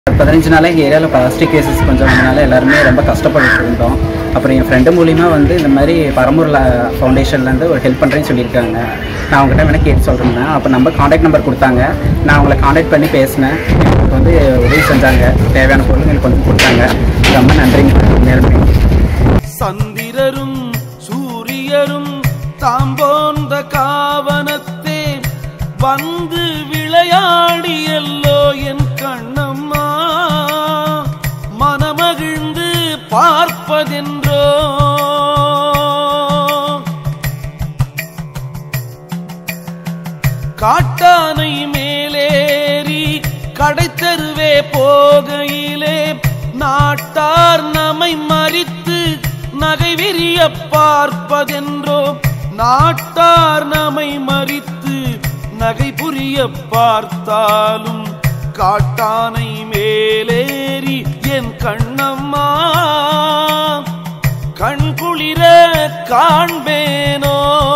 பதினஞ்சு நாளாக எங்கள் ஏரியாவில் பிளாஸ்டிக் கேசஸ் கொஞ்சம் வந்தனால எல்லாருமே ரொம்ப கஷ்டப்பட்டுட்டு இருந்தோம் அப்புறம் என் ஃப்ரெண்டு மூலிமா வந்து இந்த மாதிரி பரம்பூரில் ஃபவுண்டேஷன்லேருந்து ஒரு ஹெல்ப் பண்ணுறேன்னு சொல்லியிருக்காங்க நான் அவங்ககிட்ட வேணால் கேட்டு சொல்கிறேன் அப்போ நம்பர் காண்டாக்ட் நம்பர் கொடுத்தாங்க நான் அவங்கள காண்டாக்ட் பண்ணி பேசினேன் எனக்கு வந்து உதவி செஞ்சாங்க தேவையான பொருள் எனக்கு வந்து கொடுத்தாங்க ரொம்ப நன்றிங்க நேர்மை சந்திரரும் சூரியரும் தாம் போன்ற காவனத்தே வந்து விளையாடியல்லோ என் கண்ணம்மா மனமகிழ்ந்து பார்ப்பதென்றோ காட்டானை மேலேறி கடைத்தருவே போகையிலே நாட்டார் நம்மை மறித்து நகை விரிய பார்ப்பதென்றோ நாட்டார் நம்மை மறித்து நகை புரிய பார்த்தாலும் காட்டானை மேலேறி என் கண்ணம்மா கண் குளிர காண்பேனோ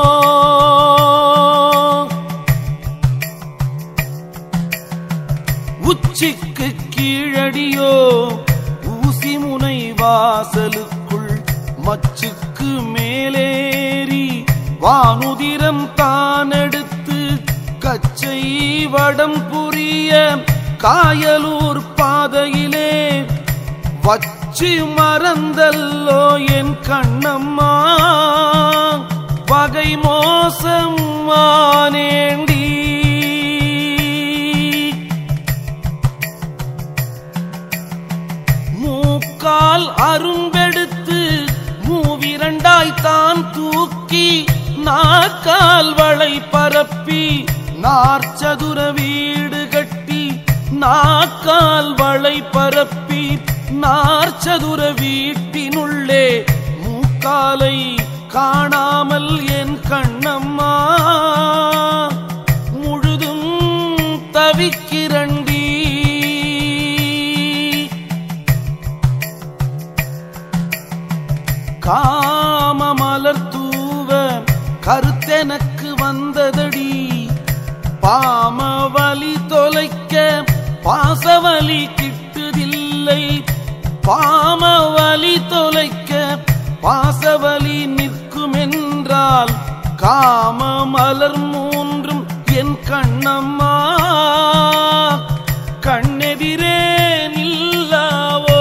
உச்சிக்கு கீழடியோ ஊசி முனை வாசலுக்குள் மச்சுக்கு மேலேறி வானுதிரம் தான் எடுத்து கச்சை வடம் புரிய காயலூர் பாதையிலே வச்சு மறந்தல்லோ என் கண்ணம்மா வகை மோசம் ஆனேண்டி மூக்கால் அரும்பெடுத்து மூவிரண்டாய் தான் தூக்கி நாக்கால் வளை பரப்பி நாற்சதுர வீடு கட்டி நாக்கால் வளை பரப்பி நாற்சதுர வீட்டினுள்ளே மூக்காலை காணாமல் என் கண்ணம்மா முழுதும் தவிக்கிறண்டி காம மலர் தூவ கருத்தெனக்கு வந்ததடி பாம வலி தொலைக்க பாசவலி கிட்டுதில்லை பாம வலி தொலைக்க பாசவலி நிற்குமென்றால் காம மலர் மூன்றும் என் கண்ணம்மா கண்ணெதிரே நில்லாவோ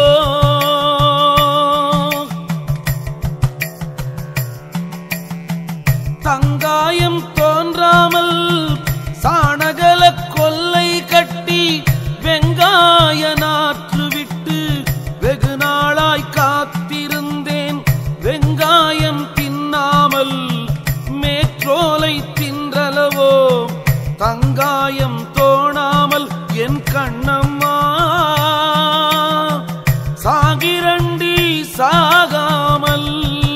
தங்காயம் தோன்றாமல் சாணகல கொல்லை கட்டி வெங்காய நாற்று விட்டு வெகு நாளாய் காத்திருந்தேன் வெங்காயம் தின்னாமல் மேற்றோலை தின்றளவோ தங்காயம் தோணாமல் என் கண்ணம்மா சாகிரண்டி சாகாமல்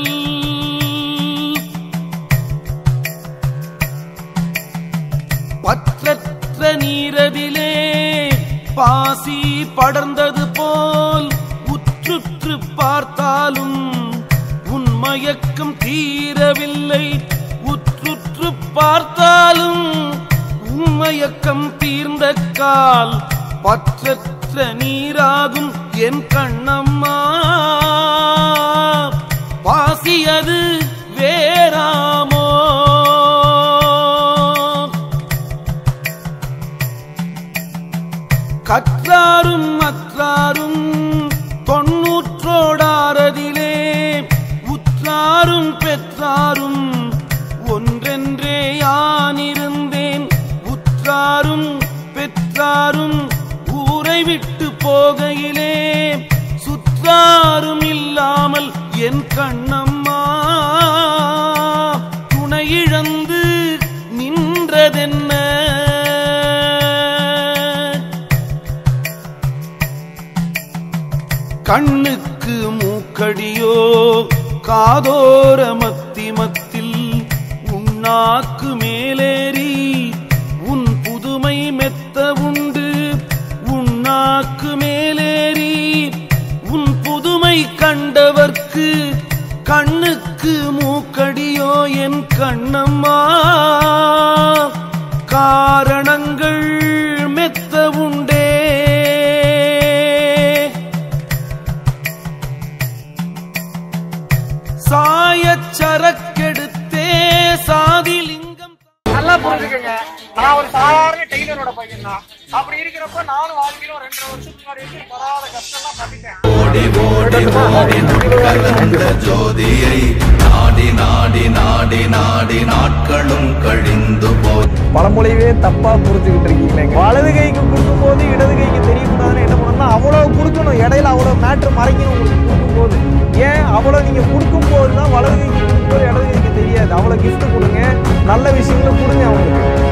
பற்றற்ற நீரதிலே பாசி படர்ந்தது போல் உற்றுற்று பார்த்தாலும் உன் மயக்கம் தீரவில்லை உற்றுற்று பார்த்தாலும் உன் மயக்கம் தீர்ந்த கால் பற்றற்ற நீராகும் என் கண்ணம்மா பாசி அது வேறாமோ கற்றாரும் அற்றாரும் தொன்னூற்றோடாரதிலே உற்றாரும் பெற்றாரும் ஒன்றென்றே யானிருந்தேன் உற்றாரும் பெற்றாரும் ஊரை விட்டு போகையிலே சுற்றாரும் இல்லாமல் என் கண்ணம்மா துணை இழந்து நின்றதென்ன கண்ணுக்கு மூக்கடியோ காதோர மத்தி மத்தில் உண்ணாக்கு மேலேறி உன் புதுமை மெத்த உண்டு உண்ணாக்கு மேலேறி உன் புதுமை கண்டவர்க்கு கண்ணுக்கு மூக்கடியோ என் கண்ணம்மா காரணங்கள் மெத்த உண்டே வருஷத்துக்கு முன்னாடி வரைக்கும் படாத கஷ்டம்லாம் பட்டுட்டேன் ஓடி ஓடி ஓடி கலந்த ஜோதியை நாடி நாடி நாடி நாடி நாட்களும் கழிந்து போய் பழமொழியவே தப்பா புரிஞ்சுக்கிட்டு இருக்கீங்களேங்க வலது கைக்கு கொடுக்கும்போது இடது கைக்கு தெரியக்கூடாதுன்னு என்ன பண்ணணும்னா அவ்வளோ கொடுக்கணும் இடையில அவ்வளோ மேட்ரு மறைக்கணும் உங்களுக்கு கொடுக்கும்போது ஏன் அவ்வளோ நீங்கள் கொடுக்கும்போது தான் வலது கைக்கு கொடுக்கும்போது இடது கைக்கு தெரியாது அவ்வளோ gift கொடுங்க நல்ல விஷயங்களை கொடுங்க அவங்களுக்கு